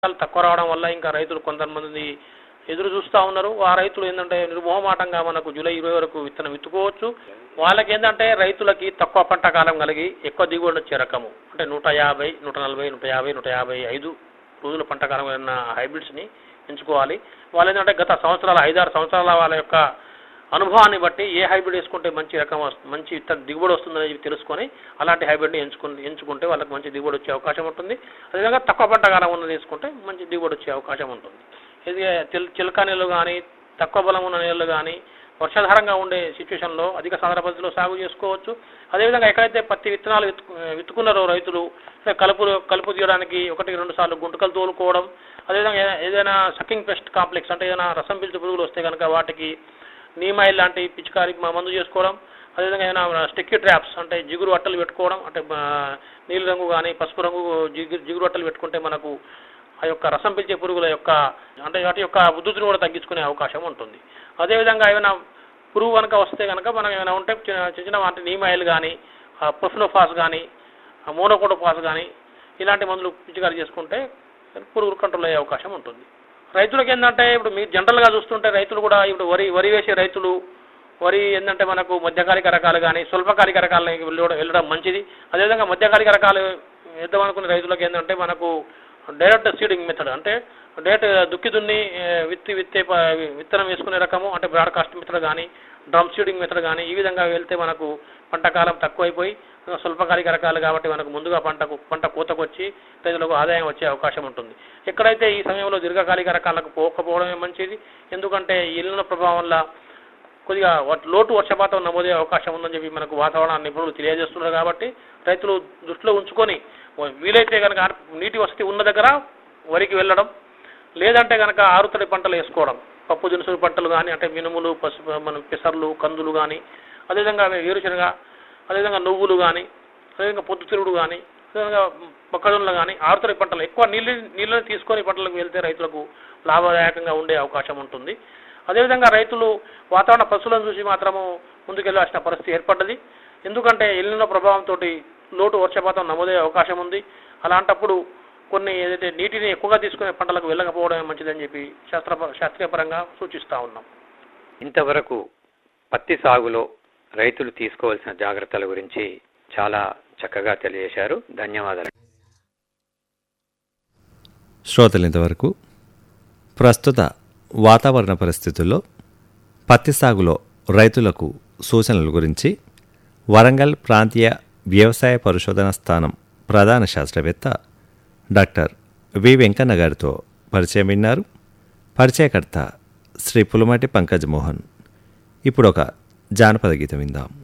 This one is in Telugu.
వర్షాలు తక్కువ రావడం వల్ల ఇంకా రైతులు కొంతమంది ఎదురు చూస్తూ ఉన్నారు ఆ రైతులు ఏంటంటే నిర్మోహమాటంగా మనకు జూలై ఇరవై వరకు విత్తనం విత్తుకోవచ్చు వాళ్ళకి ఏంటంటే రైతులకి తక్కువ పంట కాలం కలిగి ఎక్కువ దిగుబడి వచ్చే రకము అంటే నూట యాభై నూట నలభై నూట యాభై నూట యాభై ఐదు రోజుల పంట కాలం ఉన్న హైబ్రిడ్స్ని ఎంచుకోవాలి వాళ్ళు ఏంటంటే గత సంవత్సరాల ఐదారు సంవత్సరాల వాళ్ళ యొక్క అనుభవాన్ని బట్టి ఏ హైబ్రిడ్ వేసుకుంటే మంచి రకం వస్తు- మంచి విత్తనం దిగుబడి వస్తుందని తెలుసుకొని అలాంటి హైబ్రిడ్ని ఎంచుకుని ఎంచుకుంటే వాళ్ళకి మంచి దిగుబడి వచ్చే అవకాశం ఉంటుంది అదేవిధంగా తక్కువ పంట కాలం ఉన్నది తీసుకుంటే మంచి దిగుబడి వచ్చే అవకాశం ఉంటుంది ఇది చిల్ చిలక నీళ్ళు కానీ తక్కువ బలం ఉన్న నీళ్ళు కానీ వర్షాధారంగా ఉండే సిచ్యువేషన్లో అధిక సాంద్ర పద్ధతిలో సాగు చేసుకోవచ్చు అదేవిధంగా ఎక్కడైతే పత్తి విత్తనాలు విత్తు విత్తుకున్నారో రైతులు అంటే కలుపు కలుపు తీయడానికి ఒకటి రెండు సార్లు గుంటకలు తోలుకోవడం అదేవిధంగా ఏ- ఏదైనా సకింగ్ పెస్ట్ కాంప్లెక్స్ అంటే ఏదైనా రసం పీల్చు పురుగులు వస్తే కనుక వాటికి నీమాయిల్ లాంటి పిచికారి మ- మందు చేసుకోవడం అదేవిధంగా ఏదైనా స్టిక్కీ ట్రాప్స్ అంటే జిగురు అట్టలు పెట్టుకోవడం అంటే ఆ, నీలి రంగు కానీ పసుపు రంగు జిగురు జిగురు అట్టలు పెట్టుకుంటే మనకు ఆ యొక్క రసం పీల్చే పురుగుల యొక్క అంటే వాటి యొక్క ఉధృతిని కూడా తగ్గించుకునే అవకాశం ఉంటుంది అదేవిధంగా ఏమైనా పురుగు కనుక వస్తే కనుక మనం ఏమైనా ఉంటే చిన్న చిన్న చిన్న అంటే నీమాయిల్ కానీ ప్రొఫినోఫాస్ కానీ మోనోకోటోఫాస్ కానీ ఇలాంటి మందులు పిచికారి చేసుకుంటే పురుగులు కంట్రోల్ అయ్యే అవకాశం ఉంటుంది రైతులకు ఏంటంటే ఇప్పుడు మీరు జనరల్గా చూస్తుంటే రైతులు కూడా ఇప్పుడు వరి వరి వేసే రైతులు వరి ఏంటంటే మనకు మధ్యకాలిక రకాలు కానీ స్వల్పకాలిక రకాలని వెళ్ళడం వెళ్ళడం మంచిది అదేవిధంగా మధ్యకాలిక రకాలు వేద్దాం అనుకునే రైతులకు ఏంటంటే మనకు డైరెక్ట్ సీడింగ్ మెథడ్ అంటే డైరెక్ట్ దుక్కి దున్ని ఏ, విత్తి విత్తే ప- విత్తనం వేసుకునే రకము అంటే బ్రాడ్కాస్ట్ మెథడ్ కానీ డ్రమ్ సీడింగ్ మెథడ్ కానీ ఈ విధంగా వెళ్తే మనకు పంట కాలం తక్కువైపోయి స్వల్పకాలిక రకాలు కాబట్టి మనకు ముందుగా పంటకు పంట కోతకు వచ్చి రైతులకు ఆదాయం వచ్చే అవకాశం ఉంటుంది ఎక్కడైతే ఈ సమయంలో దీర్ఘకాలిక రకాలకు పోకపోవడమే మంచిది ఎందుకంటే ఈ ఇల్లుల ప్రభావం వల్ల కొద్దిగా వ- లోటు వర్షపాతం నమోదయ్యే అవకాశం ఉందని చెప్పి మనకు వాతావరణ నిపుణులు తెలియజేస్తున్నారు కాబట్టి రైతులు దృష్టిలో ఉంచుకొని వ- వీలైతే కనుక నీటి వసతి ఉన్న దగ్గర వరికి వెళ్ళడం లేదంటే కనుక ఆరుతడి పంటలు వేసుకోవడం పప్పు దినుసులు పంటలు కానీ అంటే మినుములు పసుపు మన పెసర్లు కందులు కానీ అదేవిధంగా వేరుశనగ అదేవిధంగా నువ్వులు కానీ అదేవిధంగా పొద్దుతిరుగుడు కానీ అదేవిధంగా మొక్కజొన్నలు కానీ ఆరుతడి పంటలు ఎక్కువ నీళ్ళు నీళ్ళని తీసుకొని పంటలకు వెళ్తే రైతులకు లాభదాయకంగా ఉండే అవకాశం ఉంటుంది అదేవిధంగా రైతులు వాతావరణ పశువులను చూసి మాత్రము ముందుకెళ్లాల్సిన పరిస్థితి ఏర్పడ్డది ఎందుకంటే ఎల్లిన ప్రభావంతో లోటు వర్షపాతం నమోదయ్యే అవకాశం ఉంది అలాంటప్పుడు కొన్ని ఏదైతే నీటిని ఎక్కువగా తీసుకునే పంటలకు వెళ్ళకపోవడమే మంచిదని చెప్పి శాస్త్ర శాస్త్రీయపరంగా సూచిస్తా ఉన్నాం ఇంతవరకు పత్తి సాగులో రైతులు తీసుకోవాల్సిన జాగ్రత్తల గురించి చాలా చక్కగా తెలియజేశారు ధన్యవాదాలు శ్రోతలు ఇంతవరకు ప్రస్తుత వాతావరణ పరిస్థితుల్లో పత్తి సాగులో రైతులకు సూచనల గురించి వరంగల్ ప్రాంతీయ వ్యవసాయ పరిశోధన స్థానం ప్రధాన శాస్త్రవేత్త డాక్టర్ వి వెంకన్న గారితో పరిచయం విన్నారు పరిచయకర్త శ్రీ పులుమటి పంకజ్ మోహన్ ఇప్పుడు ఒక జానపద గీతం విందాం